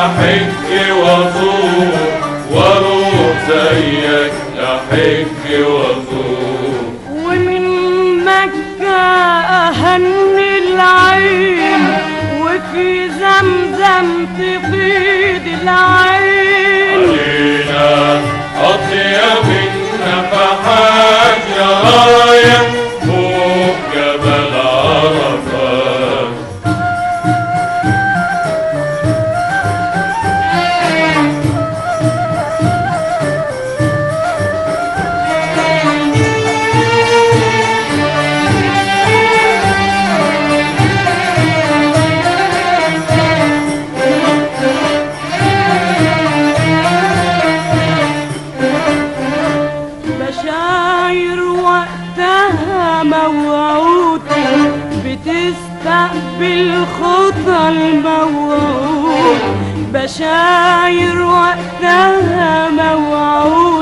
أحج وأزور وأروح زيك أحج وأزور ومن مكة أهني العين وفي زمزم تفيد العين علينا أطيب النفحات يا راية فوق جبل عرفات بشاير وقتها موعود بتستقبل خطى الموعود بشاير وقتها موعود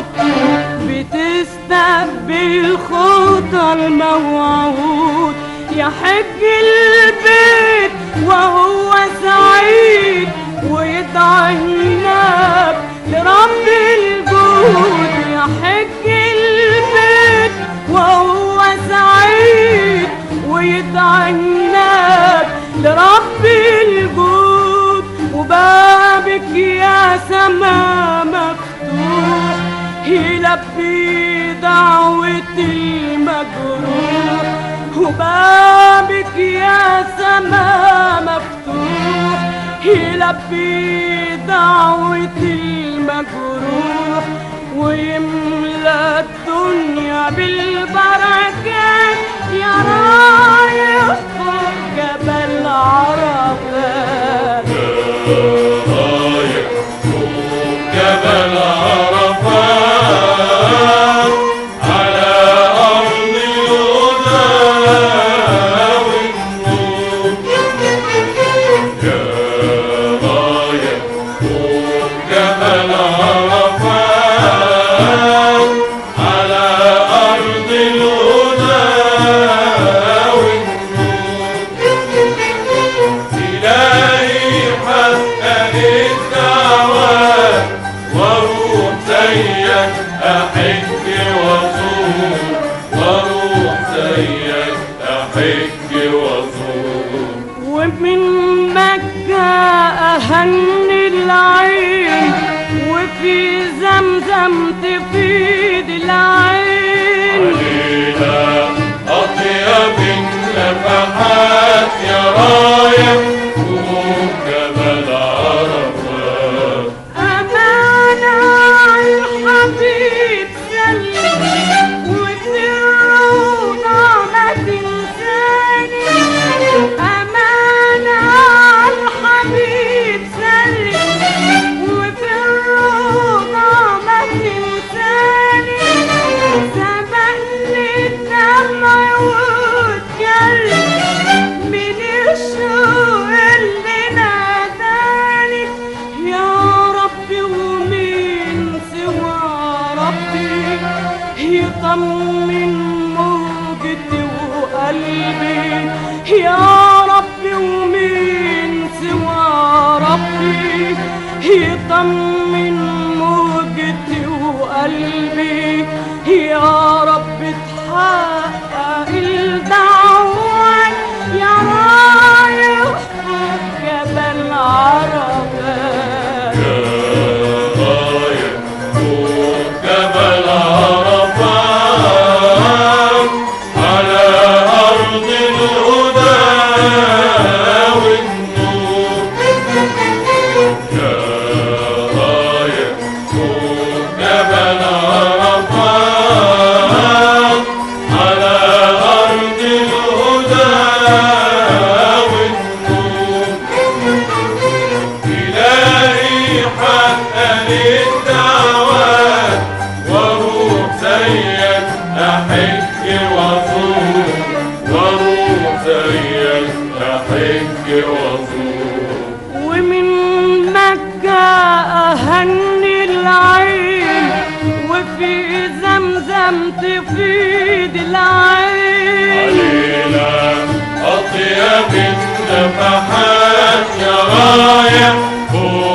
بتستقبل خطى الموعود يحج البيت وهو سعيد ويدعي الناب لرب الجود يحج البيت وهو سعيد ويدعي الناب لرب الجود وبابك يا سما مفتوح يلبي دعوة المجروح وبابك يا سما مفتوح يلبي دعوة المجروح ويملى الدنيا بالبركات يا رايح فوق جبل عرفات رايح فوق جبل عرفات على أرض الهدى والنور يا رايح فوق جبل عرفات على أرض الهدى والنور إلهي حقق الدعوات واروح زيك أحج وأزور واروح زيك أحج وأزور ومن مكة أهني العين وفي زمزم تفيد العين علينا أطيب النفحات يا رايح فوق جبل عرفات أمانة الحبيب سلم وسره ما تنساني أمانة الحبيب سلم وسره ما تنساني سبقني الدمع واتكلم من الشوق اللي ناداني يا ربي ومين سوى ربي يطمن موجتي وقلبي يا ربي ومين سوى ربي يطمن موجتي وقلبي يا رب تحقق الدعوات يا رايح فوق جبل عرفات يا رايح فوق جبل عرفات على أرض الهدى والنور يا رايح فوق جبل عرفات على أرض الهدى والنور إلهي حقق الدعوات واروح زيك أحج وأزور واروح زيك أحج وأزور ومن مكة أهني العين وفي زمزم تفيد العين علينا أطيب النفحات يا رايح فوق